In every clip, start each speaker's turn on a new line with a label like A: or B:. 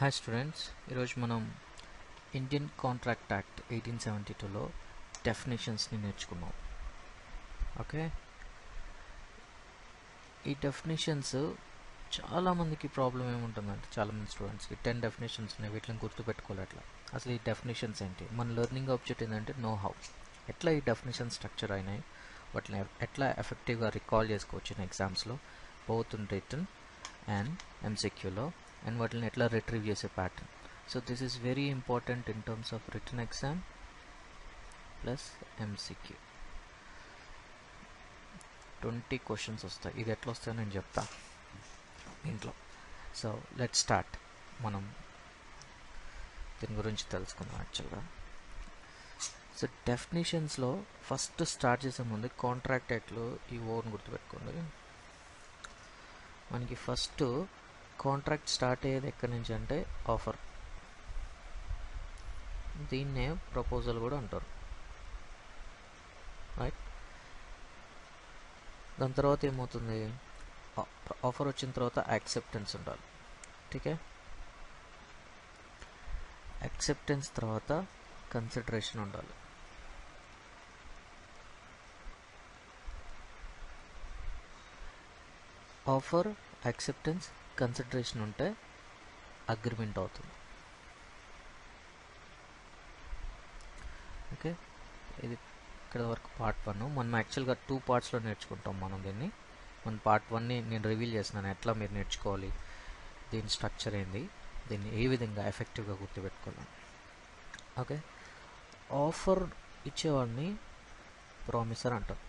A: hi students ఈరోజు మనం Indian contract act eighteen seventy టూలో డెఫినేషన్స్ని నేర్చుకున్నాం ఓకే ఈ డెఫినేషన్స్ చాలామందికి ప్రాబ్లం ఏముంటుందంటే చాలామంది స్టూడెంట్స్కి టెన్ డెఫినేషన్స్ ఉన్నాయి వీటిని గుర్తుపెట్టుకోవాలి అట్లా అసలు ఈ డెఫినేషన్స్ ఏంటి మన లెర్నింగ్ ఆబ్జెక్ట్ ఏంటంటే నో హౌ ఎట్లా ఈ డెఫినేషన్ స్ట్రక్చర్ అయినాయి వాటిని ఎట్లా ఎఫెక్టివ్గా రికాల్ చేసుకోవచ్చు ఎగ్జామ్స్లో బోత్ ఇన్ రిటర్న్ అండ్ ఎంసెక్యూలో అండ్ వాటిని ఎట్లా రిట్రీవ్ చేసే pattern so this is very important in terms of written exam plus MCQ twenty questions వస్తాయి ఇది ఎట్లా వస్తాయో నేను చెప్తా ఇంట్లో సో లెట్ స్టార్ట్ మనం దీని గురించి తెలుసుకుందాం యాక్చువల్గా సో డెఫినేషన్స్లో ఫస్ట్ స్టార్ట్ చేసే ముందు కాంట్రాక్ట్ యాక్ట్లో ఈ ఓన్ గుర్తుపెట్టుకోండి మనకి ఫస్ట్ కాంట్రాక్ట్ స్టార్ట్ అయ్యేది ఎక్కడి నుంచి అంటే ఆఫర్ దీన్నే ప్రపోజల్ కూడా అంటారు రైట్ దాని తర్వాత ఏమవుతుంది ఆఫర్ వచ్చిన తర్వాత యాక్సెప్టెన్స్ ఉండాలి ఠీకే యాక్సెప్టెన్స్ తర్వాత కన్సిడరేషన్ ఉండాలి ఆఫర్ యాక్సెప్టెన్స్ కన్సిడరేషన్ ఉంటే అగ్రిమెంట్ అవుతుంది ఓకే ఇది ఇక్కడ వరకు పార్ట్ వన్ మనం యాక్చువల్గా టూ పార్ట్స్లో నేర్చుకుంటాం మనం దీన్ని మన పార్ట్ వన్ని నేను రివీల్ చేస్తున్నాను ఎట్లా మీరు నేర్చుకోవాలి దీని స్ట్రక్చర్ ఏంది దీన్ని ఏ విధంగా ఎఫెక్టివ్గా గుర్తుపెట్టుకోవాలి ఓకే ఆఫర్ ఇచ్చేవాడిని ప్రామిసర్ అంటారు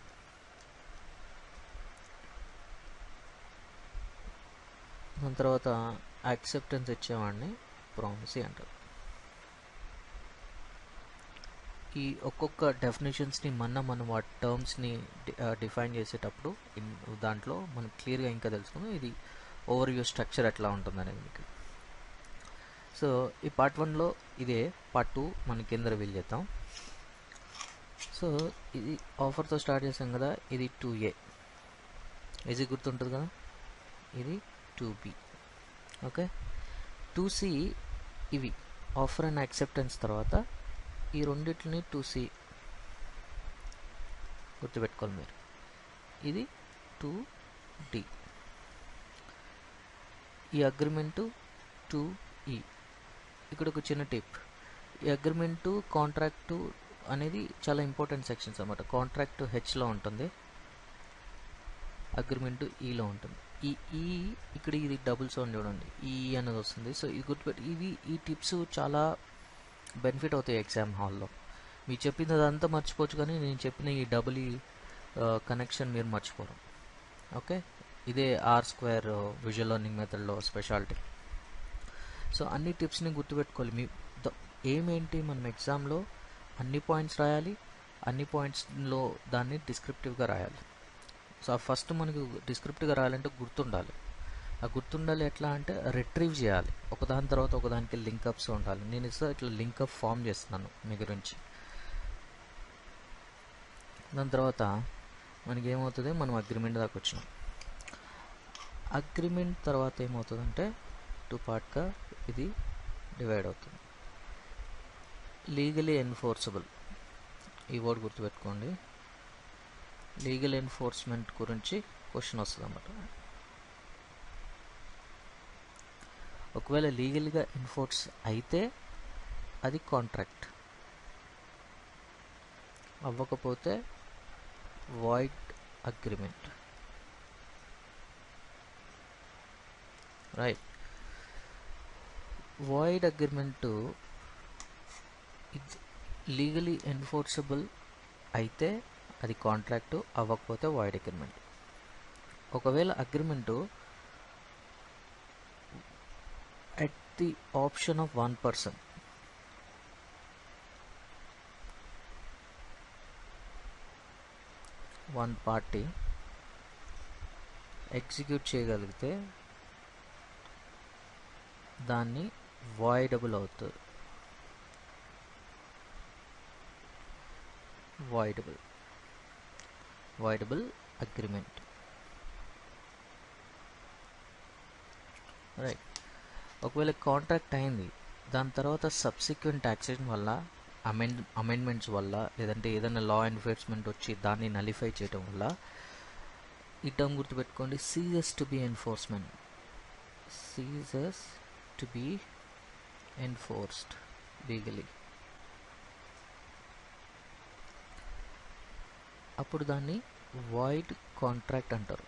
A: దాని తర్వాత యాక్సెప్టెన్స్ ఇచ్చేవాడిని ప్రామిసీ అంటారు ఈ ఒక్కొక్క డెఫినేషన్స్ని మన మనం వాటి టర్మ్స్ని డిఫైన్ చేసేటప్పుడు దాంట్లో మనం క్లియర్గా ఇంకా తెలుసుకుందాం ఇది ఓవర్ వ్యూ స్ట్రక్చర్ ఎట్లా ఉంటుంది అనేది మీకు సో ఈ పార్ట్ వన్లో ఇదే పార్ట్ టూ మన కింద రివీల్ చేద్దాం సో ఇది ఆఫర్తో స్టార్ట్ చేసాం కదా ఇది టూ ఏ ఇది గుర్తుంటుంది కదా ఇది two B okay two C ఇవి ఆఫర్ అండ్ యాక్సెప్టెన్స్ తర్వాత ఈ రెండిటిని టూ సి గుర్తుపెట్టుకోవాలి మీరు ఇది టూ డి ఈ అగ్రిమెంటు టూ ఈ ఇక్కడ ఒక చిన్న టిప్ ఈ అగ్రిమెంటు కాంట్రాక్టు అనేది చాలా ఇంపార్టెంట్ సెక్షన్స్ అనమాట కాంట్రాక్ట్ హెచ్లో ఉంటుంది అగ్రిమెంటు ఈలో ఉంటుంది ఈ ఈ ఇక్కడ ఇది డబుల్ సౌండ్ చూడండి ఈ అనేది వస్తుంది సో ఇది గుర్తుపెట్టి ఇవి ఈ టిప్స్ చాలా బెనిఫిట్ అవుతాయి ఎగ్జామ్ హాల్లో మీరు చెప్పినదంతా మర్చిపోవచ్చు కానీ నేను చెప్పిన ఈ డబుల్ ఈ కనెక్షన్ మీరు మర్చిపోరు ఓకే ఇదే ఆర్ స్క్వేర్ విజువల్ లెర్నింగ్ మెథడ్లో స్పెషాలిటీ సో అన్ని టిప్స్ని గుర్తుపెట్టుకోవాలి మీ ఏమేంటి మనం ఎగ్జామ్లో అన్ని పాయింట్స్ రాయాలి అన్ని పాయింట్స్లో దాన్ని డిస్క్రిప్టివ్గా రాయాలి సో ఫస్ట్ మనకు డిస్క్రిప్టివ్గా రాయాలంటే గుర్తుండాలి ఆ గుర్తుండాలి ఎట్లా అంటే రిట్రీవ్ చేయాలి ఒకదాని తర్వాత ఒకదానికి లింకప్స్ ఉండాలి నేను ఇస్తా ఇట్లా లింకప్ ఫామ్ చేస్తున్నాను మీ గురించి దాని తర్వాత మనకి ఏమవుతుంది మనం అగ్రిమెంట్ దాకా వచ్చినాం అగ్రిమెంట్ తర్వాత ఏమవుతుందంటే టూ పార్ట్గా ఇది డివైడ్ అవుతుంది లీగలీ ఎన్ఫోర్సబుల్ ఈ వర్డ్ గుర్తుపెట్టుకోండి లీగల్ ఎన్ఫోర్స్మెంట్ గురించి క్వశ్చన్ వస్తుంది అన్నమాట ఒకవేళ లీగల్గా ఎన్ఫోర్స్ అయితే అది కాంట్రాక్ట్ అవ్వకపోతే void agreement right void agreement legally enforceable అయితే అది కాంట్రాక్టు అవ్వకపోతే వాయిడ్ అగ్రిమెంట్ ఒకవేళ agreement at the option of one person one party execute చేయగలిగితే దాన్ని వాయిడబుల్ అవుతుంది వాయిడబుల్ వాయిడబుల్ అగ్రిమెంట్ రైట్ ఒకవేళ కాంట్రాక్ట్ అయింది దాని తర్వాత సబ్సిక్వెంట్ యాక్షన్ వల్ల అమెండ్ అమెండ్మెంట్స్ వల్ల లేదంటే ఏదైనా లా ఎన్ఫోర్స్మెంట్ వచ్చి దాన్ని నలిఫై చేయడం వల్ల ఈ టర్మ్ గుర్తుపెట్టుకోండి ceases to be enforcement ceases to be enforced legally అప్పుడు దాన్ని వాయిడ్ కాంట్రాక్ట్ అంటారు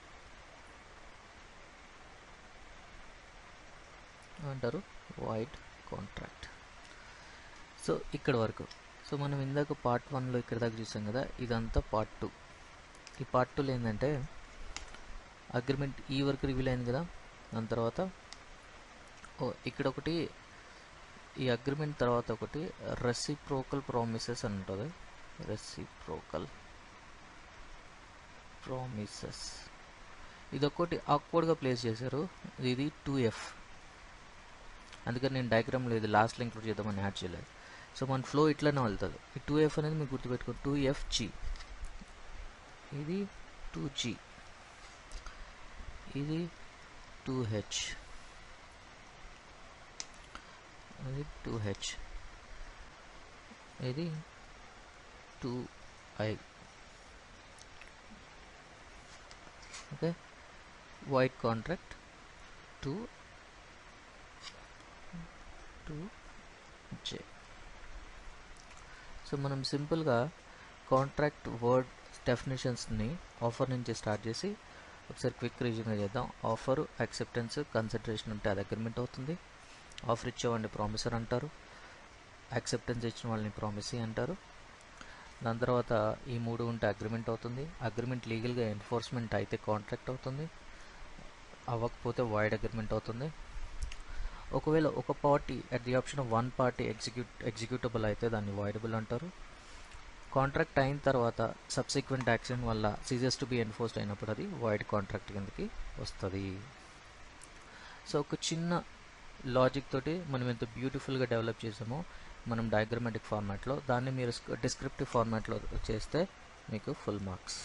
A: అంటారు వాయిడ్ కాంట్రాక్ట్ సో ఇక్కడ వరకు సో మనం ఇందాక పార్ట్ వన్లో ఇక్కడ దాకా చూసాం కదా ఇదంతా పార్ట్ టూ ఈ పార్ట్ టూలో ఏంటంటే అగ్రిమెంట్ ఈ వరకు రివీల్ అయింది కదా దాని తర్వాత ఓ ఇక్కడ ఒకటి ఈ అగ్రిమెంట్ తర్వాత ఒకటి రెసిప్రోకల్ ప్రామిసెస్ అని ఉంటుంది రెసిప్రోకల్ ప్రామిసెస్ ఇది ఒక్కటి ఆక్వర్డ్గా ప్లేస్ చేశారు ఇది టూ ఎఫ్ అందుకని నేను డయాగ్రామ్లో ఇది లాస్ట్లో ఇంక్లూడ్ చేద్దామని యాడ్ చేయలేదు సో మన ఫ్లో ఇట్లానే వెళ్తుంది ఈ టూ ఎఫ్ అనేది మీకు గుర్తుపెట్టుకో టూ ఎఫ్ జీ ఇది టూ జీ ఇది టూ హెచ్ ఇది టూ హెచ్ ఇది two I okay void contract two two J so మనం సింపుల్గా కాంట్రాక్ట్ వర్డ్ డెఫినేషన్స్ని ఆఫర్ నుంచి స్టార్ట్ చేసి ఒకసారి క్విక్ రీజన్గా చేద్దాం ఆఫర్ యాక్సెప్టెన్స్ కన్సిడరేషన్ ఉంటే అది అగ్రిమెంట్ అవుతుంది ఆఫర్ ఇచ్చేవాడిని ప్రామిసర్ అంటారు యాక్సెప్టెన్స్ ఇచ్చిన వాళ్ళని ప్రామిసీ అంటారు దాని తర్వాత ఈ మూడు ఉంటే అగ్రిమెంట్ అవుతుంది అగ్రిమెంట్ లీగల్గా ఎన్ఫోర్స్మెంట్ అయితే కాంట్రాక్ట్ అవుతుంది అవ్వకపోతే వైడ్ అగ్రిమెంట్ అవుతుంది ఒకవేళ ఒక party at the option of one party execute executable అయితే దాన్ని వాయిడబుల్ అంటారు కాంట్రాక్ట్ అయిన తర్వాత సబ్సిక్వెంట్ యాక్షన్ వల్ల సీజెస్ టు బి ఎన్ఫోర్స్డ్ అయినప్పుడు అది వైడ్ కాంట్రాక్ట్ కిందకి వస్తుంది సో ఒక చిన్న లాజిక్ తోటి మనం ఎంత బ్యూటిఫుల్గా డెవలప్ చేసామో మనం డయాగ్రమాటిక్ ఫార్మాట్లో దాన్ని మీరు డిస్క్రిప్టివ్ ఫార్మాట్లో చేస్తే మీకు ఫుల్ మార్క్స్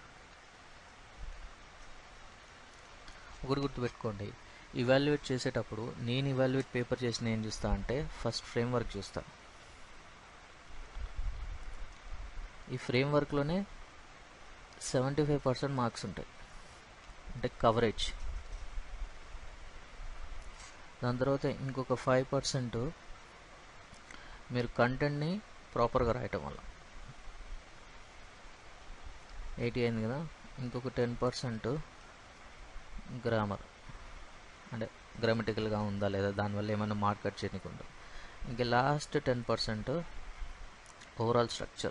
A: ఒకటి గుర్తుపెట్టుకోండి ఇవాల్యుయేట్ చేసేటప్పుడు నేను ఇవాల్యుయేట్ పేపర్ చేసి నేను చూస్తా అంటే ఫస్ట్ ఫ్రేమ్ వర్క్ చూస్తా ఈ ఫ్రేమ్ వర్క్లోనే సెవెంటీ ఫైవ్ పర్సెంట్ మార్క్స్ ఉంటాయి అంటే కవరేజ్ దాని తర్వాత ఇంకొక ఫైవ్ పర్సెంట్ మీరు కంటెంట్ని ప్రాపర్గా రాయటం వల్ల ఎయిటీ అయింది కదా ఇంకొక టెన్ పర్సెంట్ గ్రామర్ అంటే గ్రామటికల్గా ఉందా లేదా దానివల్ల ఏమైనా మార్క్ కట్ చేయకుండా ఇంకా last ten percent overall structure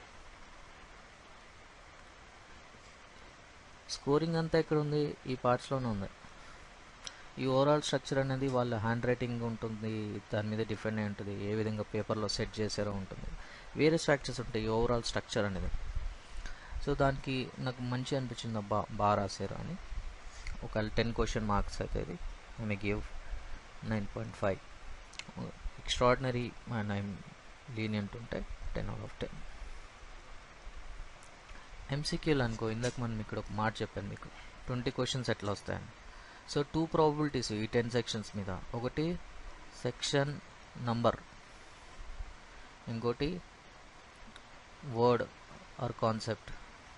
A: scoring అంతా ఎక్కడ ఉంది ఈ పార్ట్స్లోనే ఉంది ఈ ఓవరాల్ స్ట్రక్చర్ అనేది వాళ్ళ హ్యాండ్ రైటింగ్ ఉంటుంది దాని మీద డిపెండ్ అయి ఉంటుంది ఏ విధంగా పేపర్లో సెట్ చేసారో ఉంటుంది వేరే ఫ్యాక్టర్స్ ఉంటాయి ఈ ఓవరాల్ స్ట్రక్చర్ అనేది సో దానికి నాకు మంచి అనిపించింది బా బాగా రాశారు అని ఒక టెన్ క్వశ్చన్ మార్క్స్ అయితే ఇది I may give nine point five extraordinary and I'm lenient ఉంటే టెన్ అవుట్ ఆఫ్ టెన్ ఎంసీక్యూలు అనుకో ఇందాక మనం ఇక్కడ ఒక మాట చెప్పాను మీకు ట్వంటీ క్వశ్చన్స్ ఎట్లా వస్తాయని సో టూ ప్రాబిలిటీస్ ఈ టెన్ సెక్షన్స్ మీద ఒకటి సెక్షన్ నంబర్ ఇంకోటి వర్డ్ ఆర్ కాన్సెప్ట్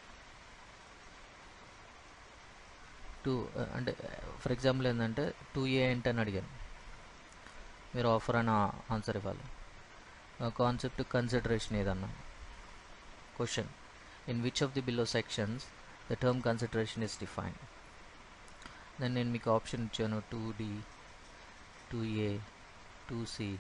A: టూ అంటే ఫర్ ఎగ్జాంపుల్ ఏంటంటే టూ ఏ ఏంటని అడిగాను మీరు ఆఫర్ అని ఆన్సర్ ఇవ్వాలి కాన్సెప్ట్ కన్సిడరేషన్ ఏదన్నా question in which of the below sections the term consideration is defined then నేను మీకు ఆప్షన్ ఇచ్చాను two D two A two C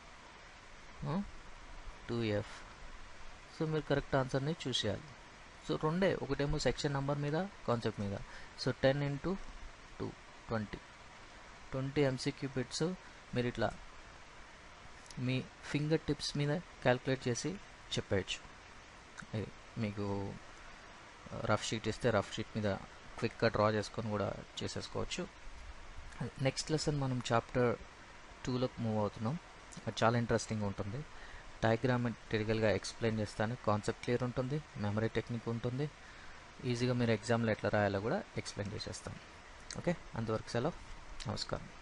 A: two F so మీరు కరెక్ట్ ఆన్సర్ని చూస్ చేయాలి సో రెండే ఒకటేమో సెక్షన్ నెంబర్ మీద కాన్సెప్ట్ మీద so ten into two twenty twenty MCQ bits మీరు ఇట్లా మీ ఫింగర్ టిప్స్ మీద క్యాల్కులేట్ చేసి చెప్పేయచ్చు ఇది మీకు రఫ్ షీట్ ఇస్తే రఫ్ షీట్ మీద క్విక్గా డ్రా చేసుకొని కూడా చేసేసుకోవచ్చు నెక్స్ట్ లెసన్ మనం చాప్టర్ టూలోకి మూవ్ అవుతున్నాం అది చాలా ఇంట్రెస్టింగ్ ఉంటుంది డయాగ్రామెటికల్గా ఎక్స్ప్లెయిన్ చేస్తాను కాన్సెప్ట్ క్లియర్ ఉంటుంది మెమరీ టెక్నిక్ ఉంటుంది ఈజీగా మీరు ఎగ్జామ్లో ఎట్లా రాయాలో కూడా ఎక్స్ప్లెయిన్ చేసేస్తాను ఓకే అంతవరకు సెలవు నమస్కారం